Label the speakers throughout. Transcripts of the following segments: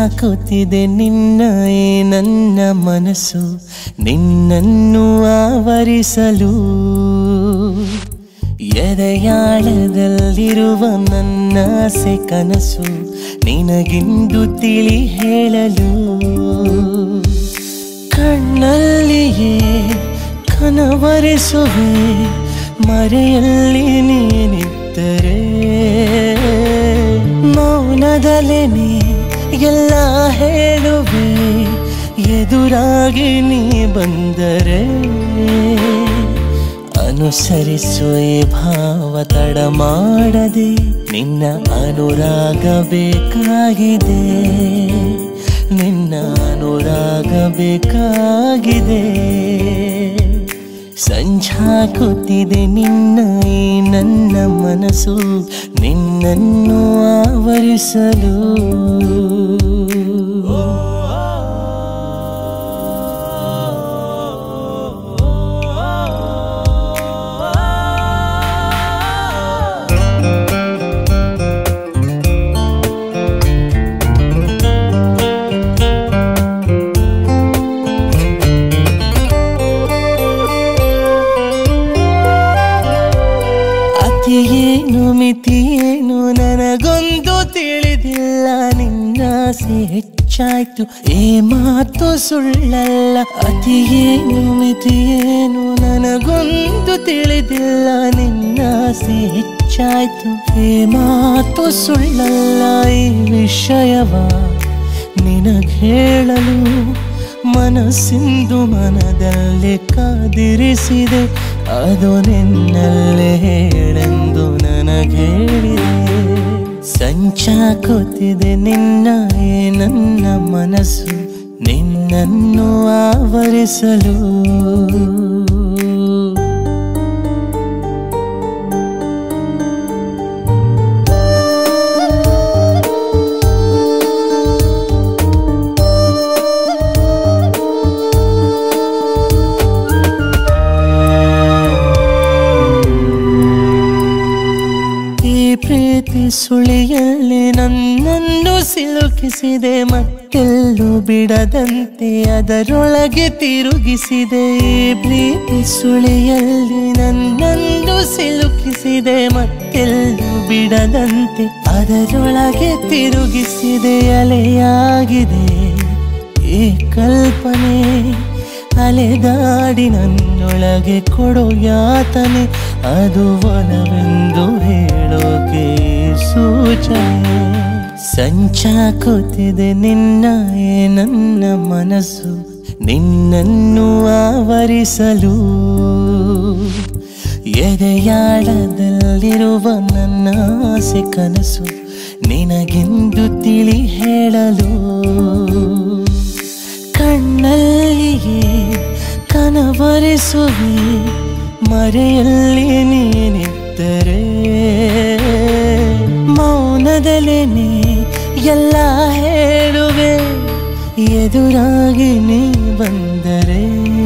Speaker 1: ಸಂಚಾಕುತ್ತಿದೆ ನಿನ್ನ ಈ ನನ್ನ ಮನಸ್ಸು ನಿನ್ನನ್ನು ಆವರಿಸಲು ಎದೆಯಾಳದಲ್ಲಿರುವ ನನ್ನ ಆಸೆ ಕನಸು ನಿನಗಿಂದು ತಿಳಿ ಹೇಳಲು ಕಣ್ಣಲ್ಲಿಯೇ ಕನವರಿಸುವೆ ಮರೆಯಲ್ಲಿ ನೀನಿದ್ದರೆ ಮೌನದಲ್ಲೇನೆ ಎಲ್ಲ ಹೇಳುವೆ ಎದುರಾಗಿ ನೀ ಬಂದರೆ ಅನುಸರಿಸುವ ಈ ಭಾವ ತಡ ಮಾಡದೆ ನಿನ್ನ ಅನುರಾಗ ಬೇಕಾಗಿದೆ ನಿನ್ನ ಅನುರಾಗ ಬೇಕಾಗಿದೆ ಸಂಚಾಕುತ್ತಿದೆ ನಿನ್ನ ಈ ನನ್ನ ಮನಸ್ಸು ನಿನ್ನನ್ನು ಆವರಿಸಲು ಅತಿಯೇನು ಮಿತಿಯೇನು ನನಗೊಂದು ತಿಳಿದಿಲ್ಲ ನಿನ್ನಾಸೆ ಹೆಚ್ಚಾಯ್ತು ಈ ಮಾತು ಸುಳ್ಳಲ್ಲ ಅತಿಯೇನು ಮಿತಿಯೇನು ನನಗೊಂದು ತಿಳಿದಿಲ್ಲ ನಿನ್ನಾಸೆ ಹೆಚ್ಚಾಯ್ತು ಈ ಮಾತು ಸುಳ್ಳಲ್ಲ ಈ ವಿಷಯವ ನಿನಗೇಳಲು ಮನಸ್ಸಿಂದು ಮನದಲ್ಲಿ ಕಾದಿರಿಸಿದೆ ಅದು ನಿನ್ನಲ್ಲೇ ಹೇಳೆಂದು ನನಗೇಳಿದೆ ಸಂಚಾಕುತ್ತಿದೆ ನಿನ್ನ ಈ ನನ್ನ ಮನಸ್ಸು ನಿನ್ನನ್ನು ಆವರಿಸಲು ಈ ಪ್ರೀತಿ ಸುಳಿಯಲ್ಲಿ ನನ್ನನ್ನು ಸಿಲುಕಿಸಿದೆ ಮತ್ತೆಲ್ಲೂ ಬಿಡದಂತೆ ಅದರೊಳಗೆ ತಿರುಗಿಸಿದೆ ಈ ಪ್ರೀತಿ ಸುಳಿಯಲ್ಲಿ ನನ್ನನ್ನು ಸಿಲುಕಿಸಿದೆ ಮತ್ತೆಲ್ಲೂ ಬಿಡದಂತೆ ಅದರೊಳಗೆ ತಿರುಗಿಸಿದೆ ಅಲೆಯಾಗಿದೆ ಈ ಕಲ್ಪನೆ ಅಲೆದಾಡಿ ನನ್ನೊಳಗೆ ಕೊಡೋ ಯಾತನೆ ಅದು ಒಲವೆಂದು ಹೇಳೋಕೆ ಸೂಚನೆ ಸಂಚಾಕುತ್ತಿದೆ ನಿನ್ನ ಈ ನನ್ನ ಮನಸ್ಸು ನಿನ್ನನ್ನು ಆವರಿಸಲು ಎದೆಯಾಳದಲ್ಲಿರುವ ನನ್ನ ಆಸೆ ಕನಸು ನಿನಗೆಂದು ತಿಳಿ ಹೇಳಲು ಕಣ್ಣಲ್ಲಿಯೇ ಕನವರಿಸುವೆ ಮರೆಯಲ್ಲಿ ನೀನಿದ್ದರೆ ಮೌನದಲ್ಲೇನೆ ಎಲ್ಲ ಹೇಳುವೆ ಎದುರಾಗಿ ನೀ ಬಂದರೆ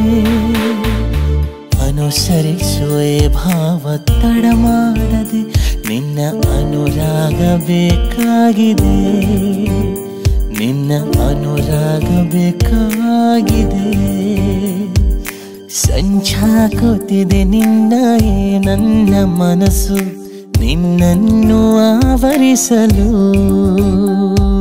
Speaker 1: ಅನುಸರಿಸುವ ಈ ಭಾವ ತಡ ಮಾಡದೆ ನಿನ್ನ ಅನುರಾಗ ಬೇಕಾಗಿದೆ ನಿನ್ನ ಅನುರಾಗ ಬೇಕಾಗಿದೆ ಸಂಚಾಕುತ್ತಿದೆ ನಿನ್ನ ಈ ನನ್ನ ಮನಸ್ಸು ನಿನ್ನನ್ನು ಆವರಿಸಲು